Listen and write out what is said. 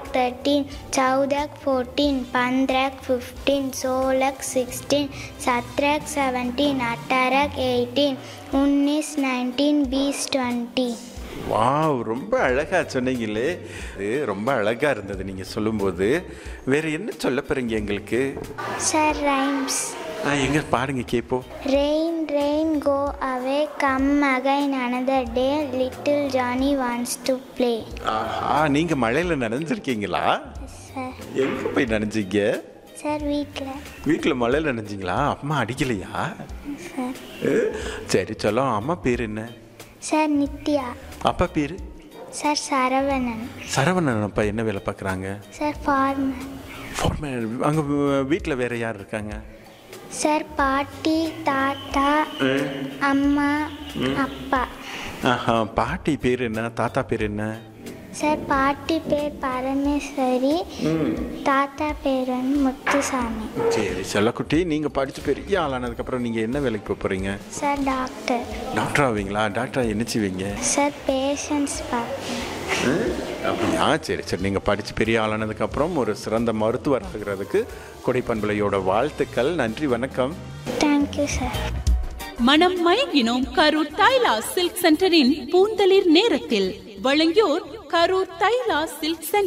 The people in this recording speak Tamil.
थर्टीन चौदह फोर्टीन पंद्रह फिफ्टीन सोलह सिक्सटीन सत्रह सेवनटीन अठारह एटीन उन्नीस नाइनटीन बीस ट्वेंटी வாவ் ரொம்ப அழகா சொன்னீங்களே இது ரொம்ப அழகா இருந்தது நீங்க சொல்லும்போது வேற என்ன சொல்ல போறீங்க எங்களுக்கு सर राइम्स ஆ, எங்க பாருங்க கேப்போம் Rain, rain, go away, come again another day. Little Johnny wants to play. ஆஹா நீங்க மழையில நனைஞ்சிருக்கீங்களா சார் எங்க போய் நனைஞ்சீங்க சார் வீட்டில் வீட்டில் மழையில நனைஞ்சிங்களா அம்மா அடிக்கலையா சார் ஏ, சரி சொல்லும் அம்மா பேர் என்ன சார் நித்யா அப்பா பேர் சார் சரவணன் சரவணன் அப்பா என்ன வேலை பார்க்குறாங்க சார் ஃபார்மர் ஃபார்மர் அங்கே வீட்டில் வேற யார் இருக்காங்க சார் பாட்டி தாத்தா அம்மா அப்பா ஆஹா பாட்டி பேர் என்ன தாத்தா பேர் என்ன சார் பாட்டி பேர் பரமேஸ்வரி தாத்தா பேர் வந்து முத்துசாமி சரி செல்லக்குட்டி நீங்கள் படித்து பெரிய ஆளானதுக்கப்புறம் நீங்கள் என்ன வேலைக்கு போக போகிறீங்க சார் டாக்டர் டாக்டர் ஆவீங்களா டாக்டர் என்ன செய்வீங்க சார் பேஷண்ட்ஸ் பார்க்கணும் அப்படியா சரி சரி நீங்கள் படித்து பெரிய ஆளானதுக்கப்புறம் ஒரு சிறந்த மருத்துவர் ஆகிறதுக்கு கொடைப்பண்பலையோட வாழ்த்துக்கள் நன்றி வணக்கம் தேங்க்யூ சார் மனம் மயங்கினோம் கரூர் தைலா சில்க் சென்டரின் பூந்தளிர் நேரத்தில் வழங்கியோர் கரூர் தைலா சில்க் சென்டர்